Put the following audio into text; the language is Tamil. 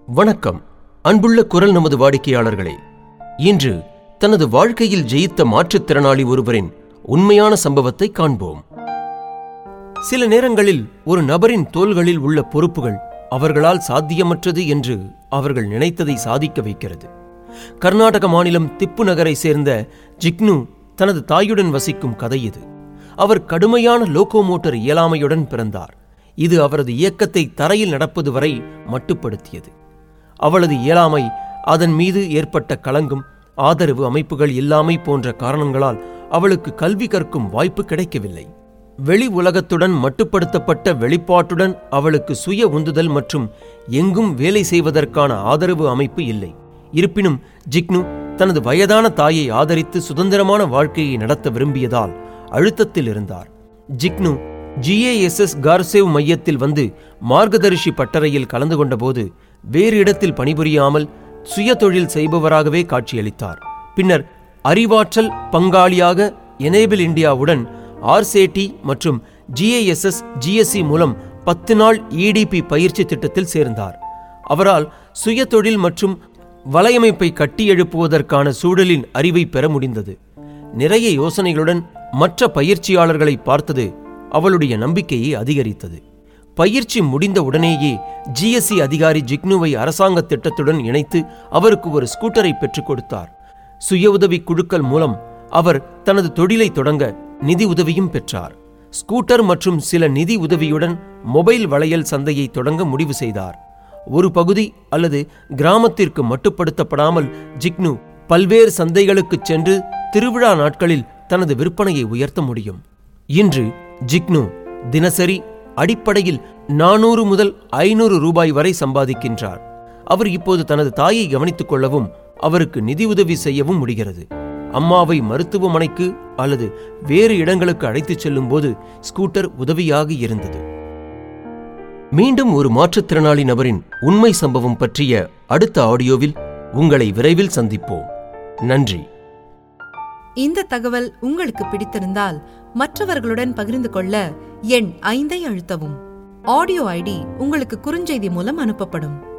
வணக்கம் அன்புள்ள குரல் நமது வாடிக்கையாளர்களே இன்று தனது வாழ்க்கையில் ஜெயித்த மாற்றுத்திறனாளி ஒருவரின் உண்மையான சம்பவத்தை காண்போம் சில நேரங்களில் ஒரு நபரின் தோள்களில் உள்ள பொறுப்புகள் அவர்களால் சாத்தியமற்றது என்று அவர்கள் நினைத்ததை சாதிக்க வைக்கிறது கர்நாடக மாநிலம் திப்பு நகரை சேர்ந்த ஜிக்னு தனது தாயுடன் வசிக்கும் கதை இது அவர் கடுமையான லோகோமோட்டர் இயலாமையுடன் பிறந்தார் இது அவரது இயக்கத்தை தரையில் நடப்பது வரை மட்டுப்படுத்தியது அவளது இயலாமை அதன் மீது ஏற்பட்ட களங்கம் ஆதரவு அமைப்புகள் இல்லாமை போன்ற காரணங்களால் அவளுக்கு கல்வி கற்கும் வாய்ப்பு கிடைக்கவில்லை வெளி உலகத்துடன் மட்டுப்படுத்தப்பட்ட வெளிப்பாட்டுடன் அவளுக்கு சுய உந்துதல் மற்றும் எங்கும் வேலை செய்வதற்கான ஆதரவு அமைப்பு இல்லை இருப்பினும் ஜிக்னு தனது வயதான தாயை ஆதரித்து சுதந்திரமான வாழ்க்கையை நடத்த விரும்பியதால் அழுத்தத்தில் இருந்தார் ஜிக்னு ஜிஏஎஸ்எஸ் கார்சேவ் மையத்தில் வந்து மார்கதரிசி பட்டறையில் கலந்து கொண்டபோது வேறு இடத்தில் பணிபுரியாமல் சுய தொழில் செய்பவராகவே காட்சியளித்தார் பின்னர் அறிவாற்றல் பங்காளியாக எனேபிள் இந்தியாவுடன் ஆர்சேடி மற்றும் ஜிஏஎஸ்எஸ் ஜிஎஸ்சி மூலம் பத்து நாள் இடிபி பயிற்சி திட்டத்தில் சேர்ந்தார் அவரால் சுய தொழில் மற்றும் வலையமைப்பை கட்டியெழுப்புவதற்கான சூழலின் அறிவை பெற முடிந்தது நிறைய யோசனைகளுடன் மற்ற பயிற்சியாளர்களை பார்த்தது அவளுடைய நம்பிக்கையை அதிகரித்தது பயிற்சி முடிந்த உடனேயே ஜிஎஸ்சி அதிகாரி ஜிக்னுவை அரசாங்க திட்டத்துடன் இணைத்து அவருக்கு ஒரு ஸ்கூட்டரை பெற்றுக் கொடுத்தார் சுய உதவி குழுக்கள் மூலம் அவர் தனது தொழிலை தொடங்க நிதி உதவியும் பெற்றார் ஸ்கூட்டர் மற்றும் சில நிதி உதவியுடன் மொபைல் வளையல் சந்தையை தொடங்க முடிவு செய்தார் ஒரு பகுதி அல்லது கிராமத்திற்கு மட்டுப்படுத்தப்படாமல் ஜிக்னு பல்வேறு சந்தைகளுக்குச் சென்று திருவிழா நாட்களில் தனது விற்பனையை உயர்த்த முடியும் இன்று ஜிக்னு தினசரி அடிப்படையில் நானூறு முதல் ஐநூறு ரூபாய் வரை சம்பாதிக்கின்றார் அவர் இப்போது தனது தாயை கவனித்துக் கொள்ளவும் அவருக்கு நிதியுதவி செய்யவும் முடிகிறது அம்மாவை மருத்துவமனைக்கு அல்லது வேறு இடங்களுக்கு அழைத்துச் செல்லும் போது ஸ்கூட்டர் உதவியாக இருந்தது மீண்டும் ஒரு மாற்றுத்திறனாளி நபரின் உண்மை சம்பவம் பற்றிய அடுத்த ஆடியோவில் உங்களை விரைவில் சந்திப்போம் நன்றி இந்த தகவல் உங்களுக்கு பிடித்திருந்தால் மற்றவர்களுடன் பகிர்ந்து கொள்ள எண் ஐந்தை அழுத்தவும் ஆடியோ ஐடி உங்களுக்கு குறுஞ்செய்தி மூலம் அனுப்பப்படும்